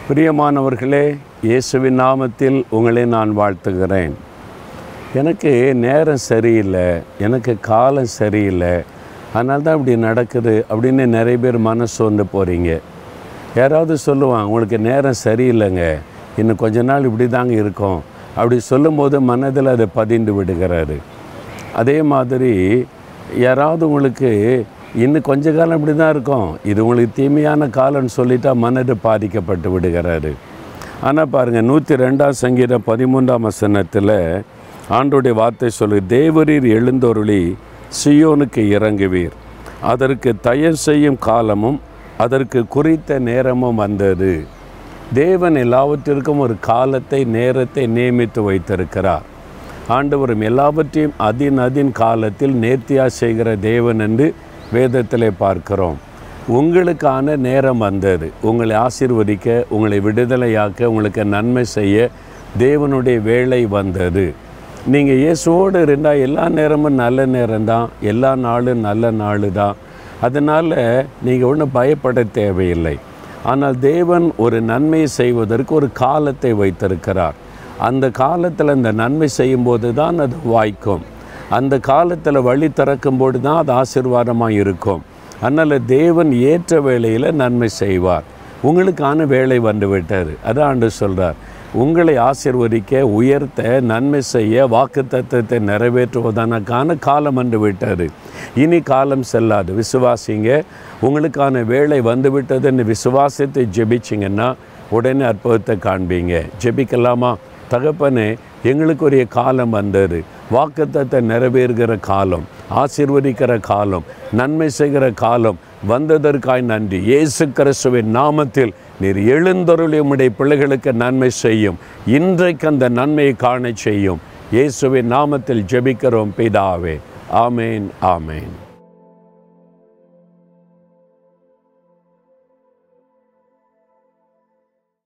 பிரியமானவர்களே இயேசுவின் நாமத்தில் உங்களை நான் வாழ்த்துகிறேன் எனக்கு நேரம் சரியில்லை எனக்கு காலம் சரியில்லை அதனால தான் இப்படி நடக்குது அப்படின்னு நிறைய பேர் மனசு வந்து போகிறீங்க யாராவது சொல்லுவாங்க உங்களுக்கு நேரம் சரியில்லைங்க இன்னும் கொஞ்ச நாள் இப்படி தாங்க இருக்கும் அப்படி சொல்லும்போது மனதில் அதை பதிந்து விடுகிறாரு அதே மாதிரி யாராவது உங்களுக்கு இன்னும் கொஞ்ச காலம் இப்படி தான் இருக்கும் இது உங்களுக்கு தீமையான காலம்னு சொல்லிட்டா மனது பாதிக்கப்பட்டு விடுகிறாரு ஆனால் பாருங்கள் நூற்றி ரெண்டாம் சங்கீதம் பதிமூன்றாம் வசனத்தில் ஆண்டோடைய வார்த்தை சொல்லு தேவரீர் எழுந்தொருளி சியோனுக்கு இறங்குவீர் அதற்கு தயர் செய்யும் காலமும் அதற்கு குறித்த நேரமும் வந்தது தேவன் எல்லாவற்றிற்கும் ஒரு காலத்தை நேரத்தை நியமித்து வைத்திருக்கிறார் ஆண்டவரும் எல்லாவற்றையும் அதின் அதின் காலத்தில் நேர்த்தியாக செய்கிற தேவன் என்று வேதத்திலே பார்க்கிறோம் உங்களுக்கான நேரம் வந்தது உங்களை ஆசீர்வதிக்க உங்களை விடுதலையாக்க உங்களுக்கு நன்மை செய்ய தேவனுடைய வேலை வந்தது நீங்கள் இயேசுவோடு இருந்தால் எல்லா நேரமும் நல்ல நேரம்தான் எல்லா நாளும் நல்ல நாள் தான் அதனால் நீங்கள் ஒன்றும் பயப்பட தேவையில்லை ஆனால் தேவன் ஒரு நன்மையை செய்வதற்கு ஒரு காலத்தை வைத்திருக்கிறார் அந்த காலத்தில் அந்த நன்மை செய்யும்போது தான் அது வாய்க்கும் அந்த காலத்தில் வழி திறக்கும்போது தான் அது ஆசீர்வாதமாக இருக்கும் அதனால் தேவன் ஏற்ற வேளையில் நன்மை செய்வார் உங்களுக்கான வேலை வந்து விட்டார் அதான் ஆண்டு சொல்கிறார் உங்களை ஆசிர்வதிக்க உயர்த்த நன்மை செய்ய வாக்கு தத்துவத்தை நிறைவேற்றுவதற்கான காலம் வந்து விட்டார் இனி காலம் செல்லாது விசுவாசிங்க உங்களுக்கான வேலை வந்து விட்டதுன்னு விசுவாசத்தை ஜெபிச்சிங்கன்னா உடனே அற்புதத்தை காண்பீங்க ஜெபிக்கலாமா தகப்பனே எங்களுக்குரிய காலம் வந்தது வாக்குத்தத்தை நிறைவேறுகிற காலம் ஆசீர்வதிக்கிற காலம் நன்மை செய்கிற காலம் வந்ததற்காய் நன்றி இயேசு கிறிஸ்துவின் நாமத்தில் நீர் எழுந்தருளி உம்முடைய பிள்ளைகளுக்கு நன்மை செய்யும் இன்றைக்கு அந்த நன்மையை காண செய்யும் இயேசுவின் நாமத்தில் ஜெபிக்கிறோம் பிதாவே ஆமேன் ஆமேன்